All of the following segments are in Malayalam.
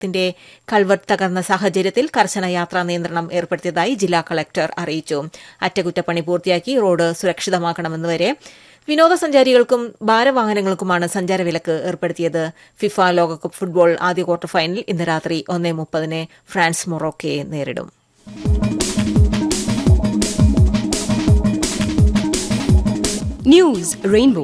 ത്തിന്റെ കൾവർട്ട് തകർന്ന സാഹചര്യത്തിൽ കർശന യാത്രാ നിയന്ത്രണം ഏർപ്പെടുത്തിയതായി ജില്ലാ കളക്ടർ അറിയിച്ചു അറ്റകുറ്റപ്പണി പൂർത്തിയാക്കി റോഡ് സുരക്ഷിതമാക്കണമെന്നുവരെ വിനോദസഞ്ചാരികൾക്കും ഭാരവാഹനങ്ങൾക്കുമാണ് സഞ്ചാരവിലക്ക് ഏർപ്പെടുത്തിയത് ഫിഫ ലോകകപ്പ് ഫുട്ബോൾ ആദ്യ ക്വാർട്ടർ ഫൈനൽ ഇന്ന് രാത്രി ഒന്നേ മുപ്പതിന് ഫ്രാൻസ് മൊറോക്കയെ നേരിടും News Rainbow.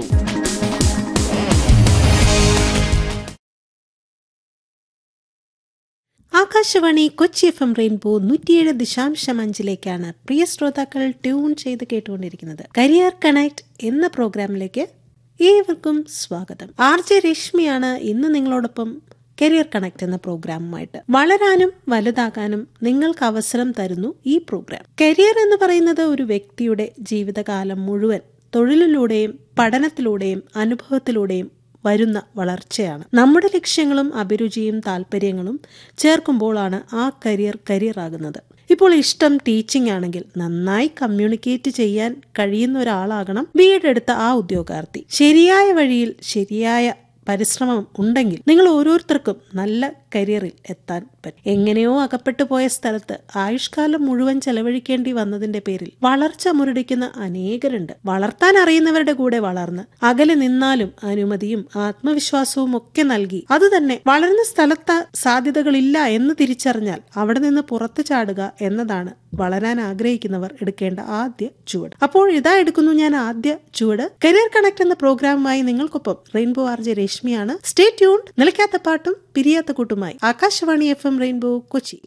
Akashvani Kochi F M Rainbow നൂറ്റിയേഴ് ദശാംശം അഞ്ചിലേക്കാണ് പ്രിയ ശ്രോതാക്കൾ ട്യൂൺ ചെയ്ത് കേട്ടുകൊണ്ടിരിക്കുന്നത് കരിയർ കണക്ട് എന്ന പ്രോഗ്രാമിലേക്ക് ഏവർക്കും സ്വാഗതം ആർ ജെ രശ്മിയാണ് ഇന്ന് നിങ്ങളോടൊപ്പം കരിയർ കണക്ട് എന്ന പ്രോഗ്രാമുമായിട്ട് വളരാനും വലുതാകാനും നിങ്ങൾക്ക് അവസരം തരുന്നു ഈ പ്രോഗ്രാം കരിയർ എന്ന് പറയുന്നത് ഒരു വ്യക്തിയുടെ ജീവിതകാലം മുഴുവൻ തൊഴിലിലൂടെയും പഠനത്തിലൂടെയും അനുഭവത്തിലൂടെയും വരുന്ന വളർച്ചയാണ് നമ്മുടെ ലക്ഷ്യങ്ങളും അഭിരുചിയും താല്പര്യങ്ങളും ചേർക്കുമ്പോഴാണ് ആ കരിയർ കരിയർ ആകുന്നത് ഇപ്പോൾ ഇഷ്ടം ടീച്ചിങ് ആണെങ്കിൽ നന്നായി കമ്മ്യൂണിക്കേറ്റ് ചെയ്യാൻ കഴിയുന്ന ഒരാളാകണം ബി എഡ് എടുത്ത ആ ഉദ്യോഗാർത്ഥി ശരിയായ വഴിയിൽ ശരിയായ പരിശ്രമം ഉണ്ടെങ്കിൽ നിങ്ങൾ ഓരോരുത്തർക്കും നല്ല കരിയറിൽ എത്താൻ പറ്റും എങ്ങനെയോ അകപ്പെട്ടു പോയ സ്ഥലത്ത് ആയുഷ്കാലം മുഴുവൻ ചെലവഴിക്കേണ്ടി വന്നതിന്റെ പേരിൽ വളർച്ച മുരടിക്കുന്ന അനേകരുണ്ട് വളർത്താൻ അറിയുന്നവരുടെ കൂടെ വളർന്ന് അകലെ നിന്നാലും അനുമതിയും ആത്മവിശ്വാസവും ഒക്കെ നൽകി അതുതന്നെ വളരുന്ന സ്ഥലത്ത് സാധ്യതകളില്ല എന്ന് തിരിച്ചറിഞ്ഞാൽ അവിടെ നിന്ന് പുറത്തു ചാടുക എന്നതാണ് വളരാൻ ആഗ്രഹിക്കുന്നവർ എടുക്കേണ്ട ആദ്യ ചുവട് അപ്പോൾ ഇതാ എടുക്കുന്നു ഞാൻ ആദ്യ ചുവട് കരിയർ കണക്ട് എന്ന പ്രോഗ്രാമുമായി നിങ്ങൾക്കൊപ്പം റെയിൻബോ ആർ ജെ രശ്മിയാണ് സ്റ്റേ ട്യൂൺ നിലയ്ക്കാത്ത പാട്ടും പിരിയാത്ത കൂട്ടുമായി Akashvani F M Rainbow Kochi